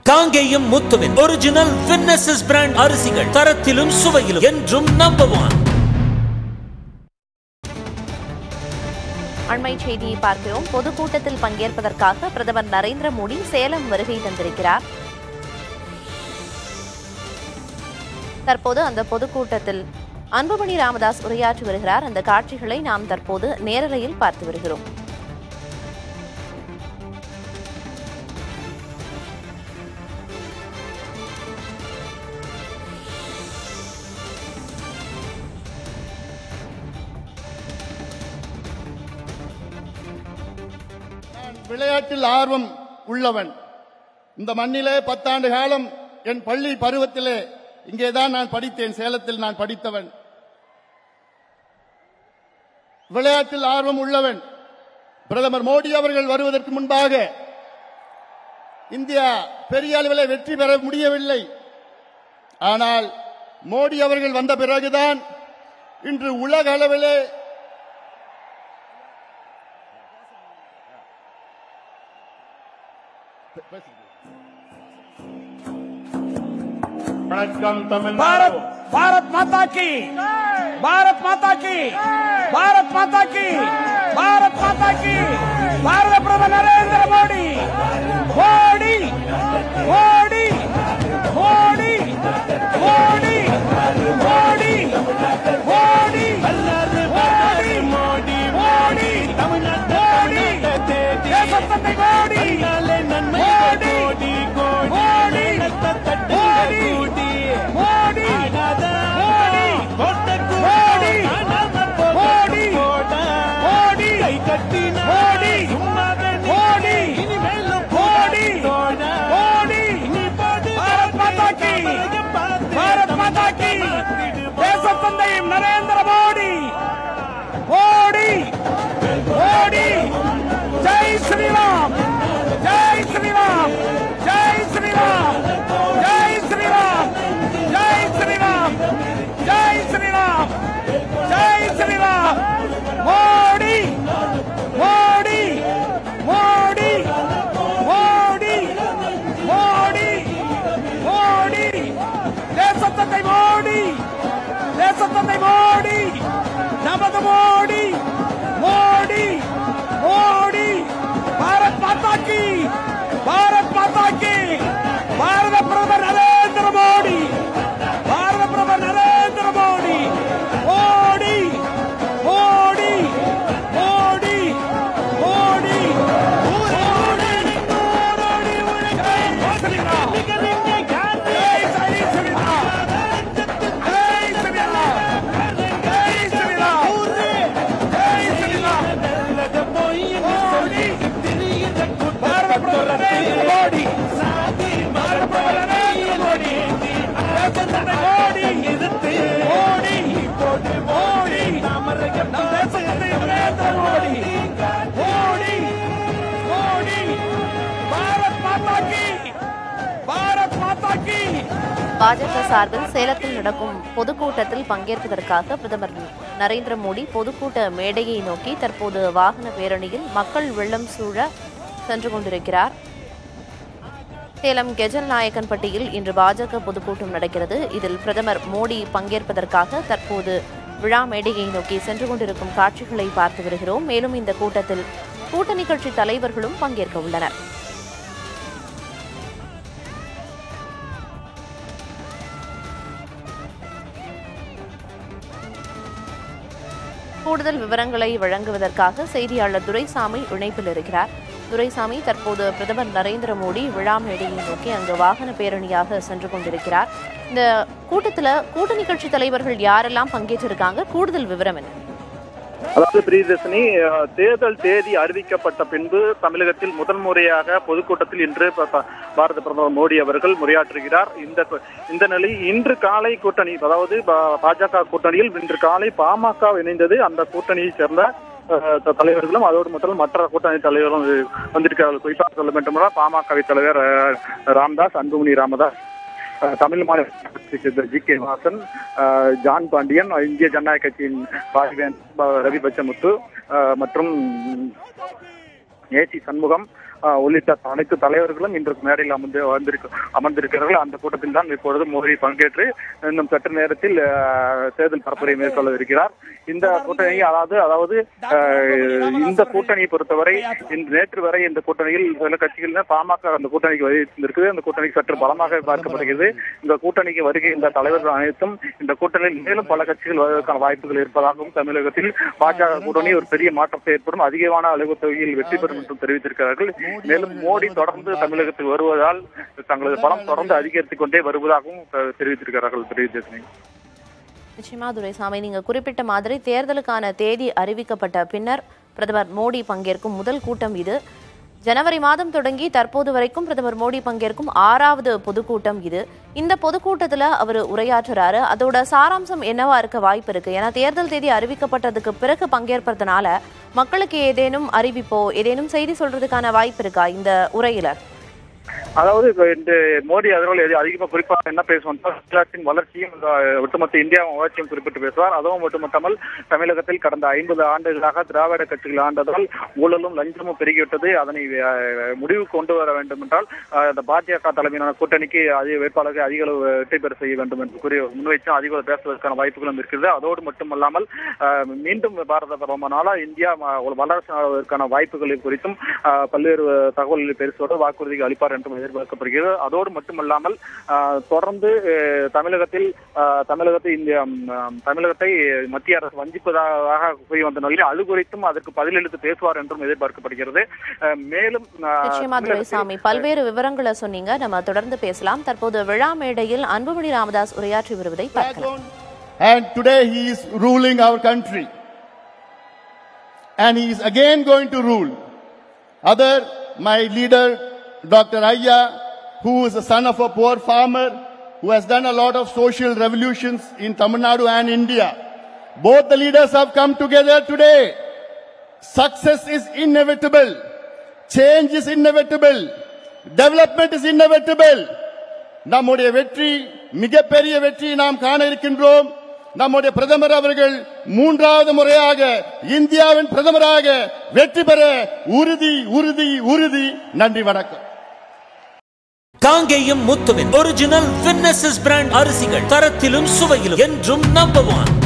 காங்கேயம் முத்துவின் ஒரிஜினல் வின்னசஸ் பிராண்ட் அரிசிகள் தரத்திலும் சுவையிலும் என்றும் நம்பர் ஒன் அண்மை செய்தியை பார்க்கிறோம் பொதுக்கூட்டத்தில் பங்கேற்பதற்காக பிரதமர் நரேந்திர மோடி சேலம் வருகை தந்திருக்கிறார் தற்போது அந்த பொதுக்கூட்டத்தில் அன்புமணி ராமதாஸ் உரையாற்றி வருகிறார் அந்த காட்சிகளை நாம் தற்போது நேரலையில் பார்த்து வருகிறோம் நான் விளையாட்டில் ஆர்வம் உள்ளவன் இந்த மண்ணிலே பத்தாண்டு காலம் என் பள்ளி பருவத்திலே இங்கேதான் நான் படித்தேன் சேலத்தில் நான் படித்தவன் விளையாட்டில் ஆர்வம் உள்ளவன் பிரதமர் மோடி அவர்கள் வருவதற்கு முன்பாக இந்தியா பெரிய அளவில் வெற்றி பெற முடியவில்லை ஆனால் மோடி அவர்கள் வந்த பிறகுதான் இன்று உலக அளவிலே வணக்கம் भारत தமிழ்நாடு भारत माता की भारत माता की भारत माता की भारत माता की भारत प्रधान नरेंद्र मोदी मोदी मोदी मोदी मोदी मोदी मोदी मोदी மோடி मोदी தமிழ்நாட்டு मोदी தேதி தேசத்தந்தை மோடி நாளே நன்மை மோடி கோடி கோடி மோடி தட்டு மோடி கூடி மோடி ஆகாத மோடி கோட்டை மோடி காணாம மோடி போட மோடி கை கட்டினா மோடி சும்மாவே நீ மோடி இனிமேலும் மோடி தோட மோடி நீ பாடு பாரத் மாதா கி பாரத் மாதா கி தேசத்தந்தையும் நரேந்திர மோடி மோடி மோடி ஜெய் ஸ்ரீராம் ஜெய் ஸ்ரீராம் ஜெய் ஸ்ரீராம் ஜெய் ஸ்ரீராம் ஜெய் ஸ்ரீராம் ஜெய் ஸ்ரீராம் ஜெய் ஸ்ரீராம் மோடி மோடி மோடி மோடி மோடி மோடி தேசத்தந்தை மோடி தேசத்தந்தை மோடி நமது மோடி மோடி மோடி பாரத் மாதா கி பாரத் மாதா கி பாரத பிரதமர் நரேந்திர மோடி பாரத பிரதமர் நரேந்திர மோடி மோடி மோடி மோடி மோடி மோடி மோடி உலகை ஸ்ரீராம் ஜெய் ஜெய் ஸ்ரீராம் ஜெய் ஸ்ரீராம் ஜெய் ஸ்ரீராம் ஜெய் ஸ்ரீராம் மோடி பாரத பிரதமர் நரேந்திர மோடி பாரத பிரதமர் நரேந்திர மோடி தேசத்தந்தை மோடி மோடி மோடி நம் தேசத்தந்தை நரேந்திர மோடி மோடி மோடி பாரத் மாதா கி பாரத் மாதா கி பாஜக சார்பில் சேலத்தில் நடக்கும் பொதுக்கூட்டத்தில் பங்கேற்பதற்காக பிரதமர் நரேந்திர மோடி பொதுக்கூட்ட மேடையை நோக்கி தற்போது வாகன பேரணியில் மக்கள் வெள்ளம் சூழ சென்று கொண்டிருக்கிறார் சேலம் கெஜல் நாயக்கன்பட்டியில் இன்று பாஜக பொதுக்கூட்டம் நடக்கிறது இதில் பிரதமர் மோடி பங்கேற்பதற்காக தற்போது விழா மேடையை நோக்கி சென்று கொண்டிருக்கும் காட்சிகளை பார்த்து வருகிறோம் மேலும் இந்த கூட்டத்தில் கூட்டணி கட்சி தலைவர்களும் பங்கேற்க உள்ளனர் கூடுதல் விவரங்களை வழங்குவதற்காக செய்தியாளர் துரைசாமி இணைப்பில் இருக்கிறார் துரைசாமி தற்போது பிரதமர் நரேந்திர மோடி விழா மேடையை நோக்கி அங்கு வாகன பேரணியாக சென்று கொண்டிருக்கிறார் இந்த கூட்டத்தில் கூட்டணி கட்சி தலைவர்கள் யாரெல்லாம் பங்கேற்றிருக்காங்க கூடுதல் விவரம் என்ன அதாவது பிரியதர்ஷினி அஹ், தேர்தல் தேதி அறிவிக்கப்பட்ட பின்பு தமிழகத்தில் முதல் முறையாக பொதுக்கூட்டத்தில் இன்று ப- ப- பாரத பிரதமர் மோடி அவர்கள் உரையாற்றுகிறார் இந்த கு- இந்த நிலை இன்று காலை கூட்டணி அதாவது பா- பாஜக கூட்டணியில் இன்று காலை பாமக இணைந்தது அந்த கூட்டணியைச் சேர்ந்த அஹ், த- தலைவர்களும் அதோடு மட்டும் மற்ற கூட்டணி தலைவர்களும் வந்திருக்கிறார்கள் குறிப்பாக சொல்ல வேண்டுமென்றால் பாமக தலைவர் அஹ், ராம்தாஸ் அன்புமணி ராமதாஸ் அஹ், தமிழ் மாநில சேர்ந்த ஜி கே வாசன் அஹ், ஜான் பாண்டியன் இந்திய ஜனநாயக கட்சியின் பாரிவேன் ப- ரவி பச்சமுத்து அஹ், மற்றும் ஏசி சண்முகம் ஆஹ், உள்ளிட்ட அனைத்து தலைவர்களும் இன்று மேடையில் அமர்ந்து வந்திருக்க அமர்ந்திருக்கிறார்கள் அந்த கூட்டத்தில் தான் இப்பொழுது மோடி பங்கேற்று இன்னும் சற்று நேரத்தில் ஆஹ், தேர்தல் பரப்புரை மேற்கொள்ள இருக்கிறார் இந்த கூட்டணி அதாவது அதாவது ஆஹ், இந்த கூட்டணியை பொறுத்தவரை இன்று நேற்று வரை இந்த கூட்டணியில் சில கட்சிகள் பாமக அந்த கூட்டணிக்கு வருகிறது அந்த கூட்டணி சற்று பலமாக பார்க்கப்படுகிறது இந்த கூட்டணிக்கு வருகின்ற தலைவர்கள் அனைத்தும் இந்த கூட்டணியில் மேலும் பல கட்சிகள் வருவதற்கான வாய்ப்புகள் இருப்பதாகவும் தமிழகத்தில் பாஜக கூட்டணி ஒரு பெரிய மாற்றத்தை ஏற்படும் அதிகமான அளவு தொகையில் வெற்றி பெறும் என்றும் தெரிவித்திருக்கிறார்கள் மேலும் மோடி தொடர்ந்து தமிழகத்தில் வருவதால் தங்களது பலம் தொடர்ந்து அதிகரித்துக் கொண்டே வருவதாகவும் அஹ், தெரிவித்திருக்கிறார்கள் தெரிவித்தேன் நிச்சயமா துரைசாமி நீங்க குறிப்பிட்ட மாதிரி தேர்தலுக்கான தேதி அறிவிக்கப்பட்ட பின்னர் பிரதமர் மோடி பங்கேற்கும் முதல் கூட்டம் இது ஜனவரி மாதம் தொடங்கி தற்போது வரைக்கும் பிரதமர் மோடி பங்கேற்கும் ஆறாவது பொதுக்கூட்டம் இது இந்த பொதுக்கூட்டத்துல அவர் உரையாற்றுறாரு அதோட சாராம்சம் என்னவா இருக்க வாய்ப்பு இருக்கு ஏன்னா தேர்தல் தேதி அறிவிக்கப்பட்டதுக்கு பிறகு பங்கேற்பதனால மக்களுக்கு ஏதேனும் அறிவிப்போ ஏதேனும் செய்தி சொல்றதுக்கான வாய்ப்பு இருக்கா இந்த உரையில அதாவது இப்ப இந்த மோடி அவர்கள் எது அதிகமா குறிப்பாக என்ன பேசுவார் தமிழ்நாட்டின் வளர்ச்சியும் அஹ், ஒட்டுமொத்த இந்தியாவின் வளர்ச்சியும் குறிப்பிட்டு பேசுவார் அதுவும் மட்டுமட்டாமல் தமிழகத்தில் கடந்த ஐம்பது ஆண்டுகளாக திராவிட கட்சிகள் ஆண்டதால் ஊழலும் லஞ்சமும் பெருகிவிட்டது அதனை அஹ், முடிவுக்கு கொண்டு வர வேண்டும் என்றால் அஹ், இந்த பாஜக தலைமையிலான கூட்டணிக்கு அதிக வேட்பாளர்கள் அதிக அளவு வெற்றி பெற செய்ய வேண்டும் என்று கூறி முன்வைச்சும் அதிக அளவு பேசுவதற்கான வாய்ப்புகளும் இருக்கிறது அதோடு மட்டுமல்லாமல் அஹ், மீண்டும் பாரத பிரதமனால இந்தியா ம- ஒரு வல்லரசு ஆவதற்கான வாய்ப்புகளை குறித்தும் அஹ், பல்வேறு தகவல்களை பேசுவதோடு வாக்குறுதிகள் அளிப்பார் என்றும் எதிர்பார்க்கப்படுகிறது அதோடு மட்டுமல்லாமல் அஹ், தொடர்ந்து அஹ், தமிழகத்தில் அஹ், தமிழகத்தை இந்த ம், தமிழகத்தை மத்திய அரசு வஞ்சிப்பதாக கூறி வந்த நிலையில் அது குறித்தும் அதற்கு பதிலளித்து பேசுவார் என்றும் எதிர்பார்க்கப்படுகிறது அஹ், மேலும் அஹ், நிச்சயமா தமிழகத்தில் துரைசாமி பல்வேறு விவரங்களை சொன்னீங்க நம்ம தொடர்ந்து பேசலாம் தற்போது விழா மேடையில் அன்புமணி ராமதாஸ் உரையாற்றி வருவதை பார்க்கலாம் And today he is ruling our country. And he is again going to rule. Other, my leader, Dr. Ayya, who is the son of a poor farmer, who has done a lot of social revolutions in Tamil Nadu and India. Both the leaders have come together today. Success is inevitable. Change is inevitable. Development is inevitable. நம்முடைய வெற்றி மிகப்பெரிய வெற்றி நாம் காண இருக்கின்றோம் நம்முடைய பிரதமர் அவர்கள் மூன்றாவது முறையாக இந்தியாவின் பிரதமராக வெற்றி பெற உறுதி உறுதி உறுதி நன்றி வணக்கம் காங்கேயம் முத்துவின் ஒரிஜினல் வின்னசஸ் பிராண்ட் அரிசிகள் தரத்திலும் சுவையிலும் என்றும் நம்பர் ஒன்